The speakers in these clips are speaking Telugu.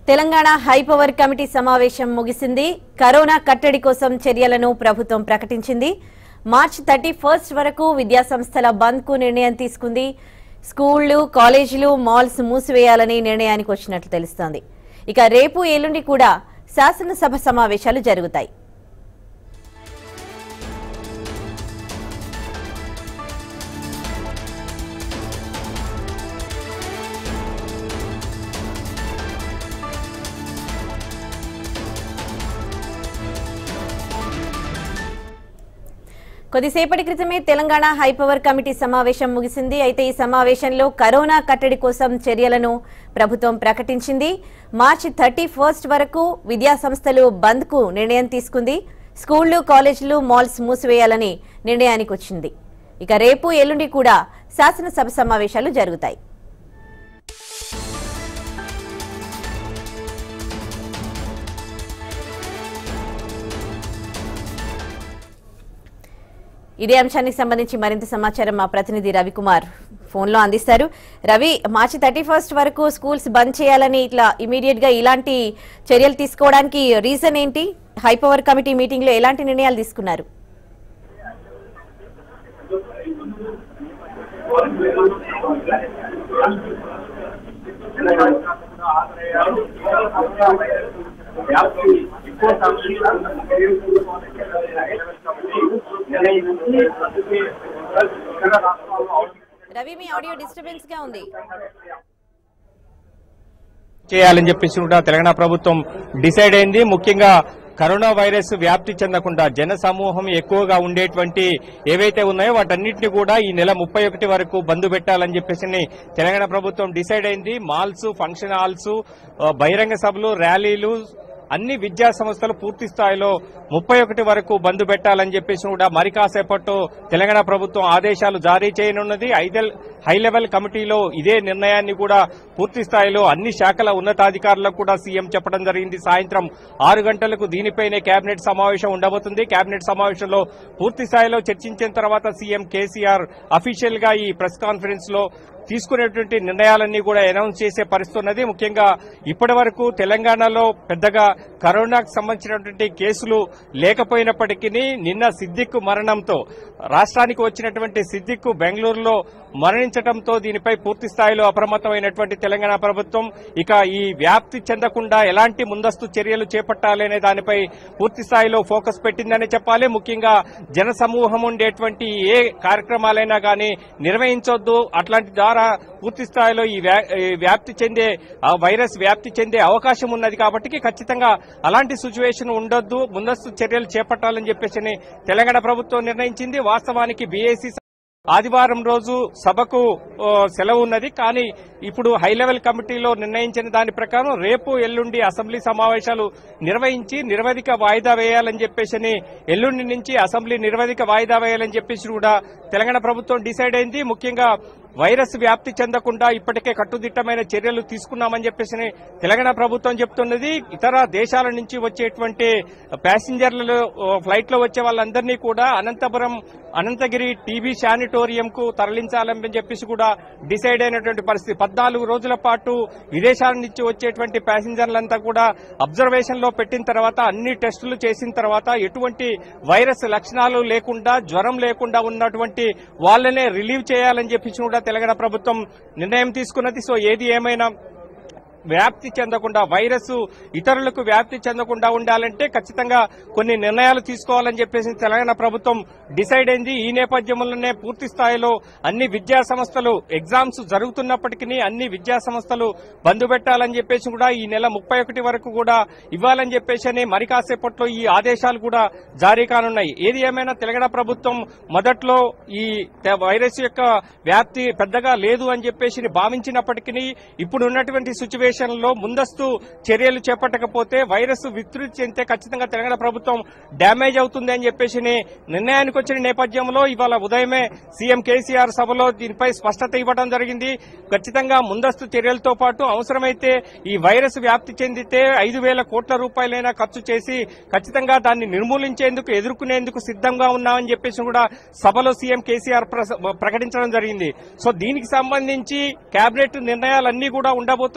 తెలంగాణ హైపవర్ కమిటీ సమావేశం ముగిసింది కరోనా కట్టడి కోసం చర్యలను ప్రభుత్వం ప్రకటించింది మార్చి థర్టీ ఫస్ట్ వరకు విద్యాసంస్థల బంద్ కు నిర్ణయం తీసుకుంది స్కూళ్లు కాలేజీలు మాల్స్ మూసివేయాలని నిర్ణయానికి వచ్చినట్లు తెలుస్తోంది ఇక రేపు ఎల్లుండి కూడా శాసనసభ సమావేశాలు జరుగుతాయి కొద్దిసేపటి క్రితమే తెలంగాణ హైపవర్ కమిటీ సమావేశం ముగిసింది అయితే ఈ సమావేశంలో కరోనా కట్టడి కోసం చర్యలను ప్రభుత్వం ప్రకటించింది మార్చి థర్టీ ఫస్ట్ వరకు విద్యా సంస్థలు బంద్ కు నిర్ణయం తీసుకుంది స్కూళ్లు కాలేజీలు మాల్స్ మూసివేయాలని నిర్ణయానికి వచ్చింది ఇక రేపు ఎల్లుండి కూడా శాసనసభ సమావేశాలు జరుగుతాయి ఇదే అంశానికి సంబంధించి మరింత సమాచారం మా ప్రతినిధి రవికుమార్ ఫోన్లో అందిస్తారు రవి మార్చి థర్టీ ఫస్ట్ వరకు స్కూల్స్ బంద్ చేయాలని ఇట్లా ఇమీడియట్ గా ఇలాంటి చర్యలు తీసుకోవడానికి రీజన్ ఏంటి హైపవర్ కమిటీ మీటింగ్ లో ఎలాంటి నిర్ణయాలు తీసుకున్నారు రవి మీ ఆడియో డిస్టర్బెన్స్ గా ఉంది చేయాలని చెప్పేసి కూడా తెలంగాణ ప్రభుత్వం డిసైడ్ అయింది ముఖ్యంగా కరోనా వైరస్ వ్యాప్తి చెందకుండా జన సమూహం ఎక్కువగా ఉండేటువంటి ఏవైతే ఉన్నాయో వాటన్నిటిని కూడా ఈ నెల ముప్పై ఒకటి వరకు బంద్ పెట్టాలని చెప్పేసి తెలంగాణ ప్రభుత్వం డిసైడ్ అయింది మాల్స్ ఫంక్షన్ హాల్స్ ఆ, బహిరంగ సభలు ర్యాలీలు అన్ని విద్యా సంస్థలు పూర్తి స్థాయిలో ముప్పై ఒకటి వరకు బంద్ పెట్టాలని చెప్పేసి కూడా మరి కాసేపట్లో తెలంగాణ ప్రభుత్వం ఆదేశాలు జారీ చేయనున్నది ఐదెల్ హై లెవెల్ కమిటీలో ఇదే నిర్ణయాన్ని కూడా పూర్తి స్థాయిలో అన్ని శాఖల ఉన్నతాధికారులకు కూడా సీఎం చెప్పడం జరిగింది సాయంత్రం ఆరు గంటలకు దీనిపైనే కేబినెట్ సమావేశం ఉండబోతుంది కేబినెట్ సమావేశంలో పూర్తి స్థాయిలో చర్చించిన తర్వాత సీఎం కేసీఆర్ అఫీషియల్ గా ఈ ప్రెస్ కాన్ఫరెన్స్ లో తీసుకునేటువంటి నిర్ణయాలన్నీ కూడా అనౌన్స్ చేసే పరిస్థితి ఉన్నది ముఖ్యంగా ఇప్పటి వరకు తెలంగాణలో పెద్దగా కరోనాకు సంబంధించినటువంటి కేసులు లేకపోయినప్పటికీ నిన్న సిద్దిక్ మరణంతో రాష్ట్రానికి వచ్చినటువంటి సిద్దిక్ బెంగళూరులో మరణించడంతో దీనిపై పూర్తి స్థాయిలో అప్రమత్తమైనటువంటి తెలంగాణ ప్రభుత్వం ఇక ఈ వ్యాప్తి చెందకుండా ఎలాంటి ముందస్తు చర్యలు చేపట్టాలి అనే దానిపై పూర్తి స్థాయిలో ఫోకస్ పెట్టిందని చెప్పాలి ముఖ్యంగా జన సమూహం ఉండేటువంటి ఏ కార్యక్రమాలైనా కానీ నిర్వహించొద్దు అట్లాంటి ద్వారా పూర్తి స్థాయిలో ఈ వ్యా- ఈ వ్యాప్తి చెందే ఆ వైరస్ వ్యాప్తి చెందే అవకాశం ఉన్నది కాబట్టి ఖచ్చితంగా అలాంటి సిచ్యువేషన్ ఉండొద్దు ముందస్తు చర్యలు చేపట్టాలని చెప్పేసి తెలంగాణ ప్రభుత్వం నిర్ణయించింది వాస్తవానికి బీఏసీ ఆదివారం రోజు సభకు ఓ, సెలవు ఉన్నది కానీ ఇప్పుడు హై లెవెల్ కమిటీలో నిర్ణయించిన దాని ప్రకారం రేపు ఎల్లుండి అసెంబ్లీ సమావేశాలు నిర్వహించి నిరవధిక వాయిదా వేయాలని చెప్పేసి ఎల్లుండి నుంచి అసెంబ్లీ నిరవధిక వాయిదా వేయాలని చెప్పేసి కూడా తెలంగాణ ప్రభుత్వం డిసైడ్ అయింది ముఖ్యంగా వైరస్ వ్యాప్తి చెందకుండా ఇప్పటికే కట్టుదిట్టమైన చర్యలు తీసుకున్నామని చెప్పేసి తెలంగాణ ప్రభుత్వం చెప్తున్నది ఇతర దేశాల నుంచి వచ్చేటువంటి ప్యాసింజర్లలో ఫ్లైట్ లో వచ్చే వాళ్ళందరినీ కూడా అనంతపురం అనంతగిరి టీబీ శానిటోరియం కు తరలించాలని చెప్పేసి కూడా డిసైడ్ అయినటువంటి పరిస్థితి పద్నాలుగు రోజుల పాటు విదేశాల నుంచి వచ్చేటువంటి ప్యాసింజర్లంతా కూడా అబ్జర్వేషన్ లో పెట్టిన తర్వాత అన్ని టెస్టులు చేసిన తర్వాత ఎటువంటి వైరస్ లక్షణాలు లేకుండా జ్వరం లేకుండా ఉన్నటువంటి వాళ్ళనే రిలీవ్ చేయాలని చెప్పేసి కూడా తెలంగాణ ప్రభుత్వం నిర్ణయం తీసుకున్నది సో ఏది ఏమైనా వ్యాప్తి చెందకుండా వైరస్ ఇతరులకు వ్యాప్తి చెందకుండా ఉండాలంటే ఖచ్చితంగా కొన్ని నిర్ణయాలు తీసుకోవాలని చెప్పేసి తెలంగాణ ప్రభుత్వం డిసైడ్ అయింది ఈ నేపథ్యంలోనే పూర్తి స్థాయిలో అన్ని విద్యా సంస్థలు ఎగ్జామ్స్ జరుగుతున్నప్పటికీ అన్ని విద్యా సంస్థలు బంద్ పెట్టాలని చెప్పేసి కూడా ఈ నెల ముప్పై ఒకటి వరకు కూడా ఇవ్వాలని చెప్పేసి మరి కాసేపట్లో ఈ ఆదేశాలు కూడా జారీ కానున్నాయి ఏది ఏమైనా తెలంగాణ ప్రభుత్వం మొదట్లో ఈ త- వైరస్ యొక్క వ్యాప్తి పెద్దగా లేదు అని చెప్పేసి భావించినప్పటికీ ఇప్పుడు ఉన్నటువంటి సిచ్యువేషన్ లో ముందస్తు చర్యలు చేపట్టకపోతే వైరస్ విస్తృతి చెందితే ఖచ్చితంగా తెలంగాణ ప్రభుత్వం డ్యామేజ్ అవుతుంది అని చెప్పేసి నిర్ణయానికి వచ్చిన నేపథ్యంలో ఇవాళ ఉదయమే సీఎం కేసీఆర్ సభలో దీనిపై స్పష్టత ఇవ్వడం జరిగింది ఖచ్చితంగా ముందస్తు చర్యలతో పాటు అవసరమైతే ఈ వైరస్ వ్యాప్తి చెందితే ఐదు వేల కోట్ల రూపాయలైనా ఖర్చు చేసి ఖచ్చితంగా దాన్ని నిర్మూలించేందుకు ఎదుర్కొనేందుకు సిద్ధంగా ఉన్నామని చెప్పేసి కూడా సభలో సీఎం కేసీఆర్ ప్రస- ప్రకటించడం జరిగింది సో దీనికి సంబంధించి కేబినెట్ నిర్ణయాలన్నీ కూడా ఉండబోతున్నాయి ఆరు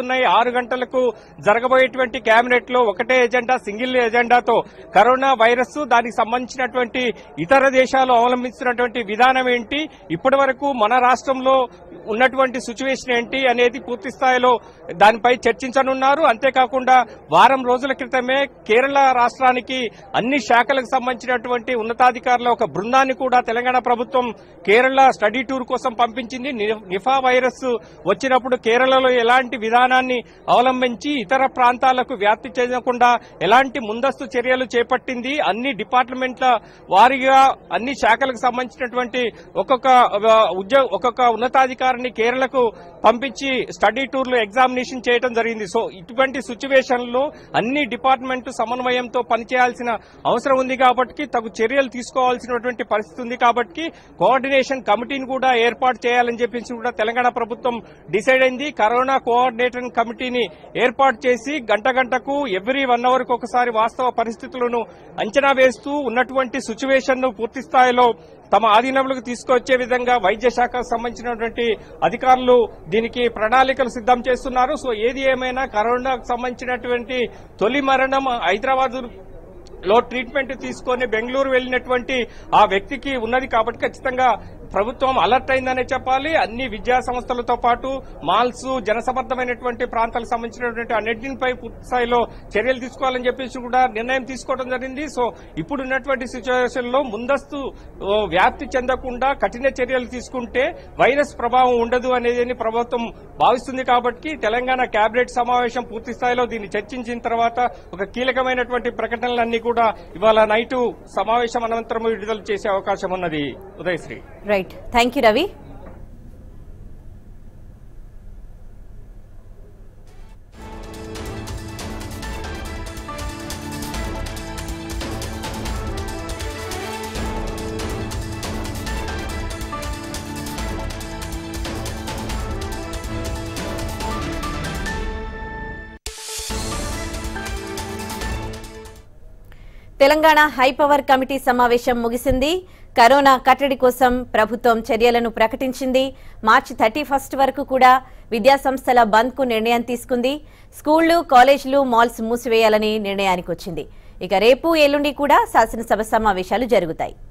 ఆరు గంటలకు జరగబోయేటువంటి కేబినెట్ లో ఒకటే ఎజెండా సింగిల్ ఎజెండాతో కరోనా వైరస్ దానికి సంబంధించినటువంటి ఇతర దేశాలు అవలంబిస్తున్నటువంటి విధానం ఏంటి ఇప్పటి వరకు మన రాష్ట్రంలో ఉన్నటువంటి సిచ్యువేషన్ ఏంటి అనేది పూర్తి స్థాయిలో దానిపై చర్చించనున్నారు అంతేకాకుండా వారం రోజుల క్రితమే కేరళ రాష్ట్రానికి అన్ని శాఖలకు సంబంధించినటువంటి ఉన్నతాధికారుల ఒక బృందాన్ని కూడా తెలంగాణ ప్రభుత్వం కేరళ స్టడీ టూర్ కోసం పంపించింది ని- నిఫా వైరస్ వచ్చినప్పుడు కేరళలో ఎలాంటి విధానాన్ని అవలంబించి ఇతర ప్రాంతాలకు వ్యాప్తి చెందకుండా ఎలాంటి ముందస్తు చర్యలు చేపట్టింది అన్ని డిపార్ట్మెంట్ల వారీగా అన్ని శాఖలకు సంబంధించినటువంటి ఒక్కొక్క ఆ, ఉద్యోగ ఒక్కొక్క ఉన్నతాధికారిని కేరళకు పంపించి స్టడీ టూర్లు ఎగ్జామినేషన్ చేయడం జరిగింది సో ఇటువంటి సిచ్యువేషన్ లో అన్ని డిపార్ట్మెంట్ సమన్వయంతో పనిచేయాల్సిన అవసరం ఉంది కాబట్టి తగు చర్యలు తీసుకోవాల్సినటువంటి పరిస్థితి ఉంది కాబట్టి కోఆర్డినేషన్ కమిటీని కూడా ఏర్పాటు చేయాలని చెప్పేసి కూడా తెలంగాణ ప్రభుత్వం డిసైడ్ అయింది కరోనా కోఆర్డినేటర్ కమిటీని ఏర్పాటు చేసి గంట గంటకు ఎవ్రీ వన్ అవర్ కు ఒకసారి వాస్తవ పరిస్థితులను అంచనా వేస్తూ ఉన్నటువంటి సిచ్యువేషన్ ను పూర్తి స్థాయిలో తమ ఆధీనంలోకి తీసుకొచ్చే విధంగా వైద్య శాఖకు సంబంధించినటువంటి అధికారులు దీనికి ప్రణాళికలు సిద్ధం చేస్తున్నారు సో ఏది ఏమైనా కరోనాకు సంబంధించినటువంటి తొలి మరణం హైదరాబాద్ లో ట్రీట్మెంట్ తీసుకొని బెంగళూరు వెళ్ళినటువంటి ఆ వ్యక్తికి ఉన్నది కాబట్టి ఖచ్చితంగా ప్రభుత్వం అలర్ట్ అయిందనే చెప్పాలి అన్ని విద్యా సంస్థలతో పాటు మాల్స్ జనసమర్థమైనటువంటి ప్రాంతాలకు సంబంధించినటువంటి అన్నింటిపై పూర్తి స్థాయిలో చర్యలు తీసుకోవాలని చెప్పేసి కూడా నిర్ణయం తీసుకోవడం జరిగింది సో ఇప్పుడు ఉన్నటువంటి సిచ్యువేషన్ లో ముందస్తు ఓ, వ్యాప్తి చెందకుండా కఠిన చర్యలు తీసుకుంటే వైరస్ ప్రభావం ఉండదు అనేది ప్రభుత్వం భావిస్తుంది కాబట్టి తెలంగాణ కేబినెట్ సమావేశం పూర్తి స్థాయిలో దీన్ని చర్చించిన తర్వాత ఒక కీలకమైనటువంటి ప్రకటనలన్నీ కూడా ఇవాళ నైటు సమావేశం అనంతరం విడుదల చేసే అవకాశం ఉన్నది Udayashree right thank you Ravi Telangana high power committee సమావేశం ముగిసింది కరోనా కట్టడి కోసం ప్రభుత్వం చర్యలను ప్రకటించింది మార్చి థర్టీ ఫస్ట్ వరకు కూడా విద్యాసంస్థల బంద్ కు నిర్ణయం తీసుకుంది స్కూళ్లు కాలేజీలు మాల్స్ మూసివేయాలని నిర్ణయానికి వచ్చింది ఇక రేపు ఎల్లుండి కూడా శాసనసభ సమావేశాలు జరుగుతాయి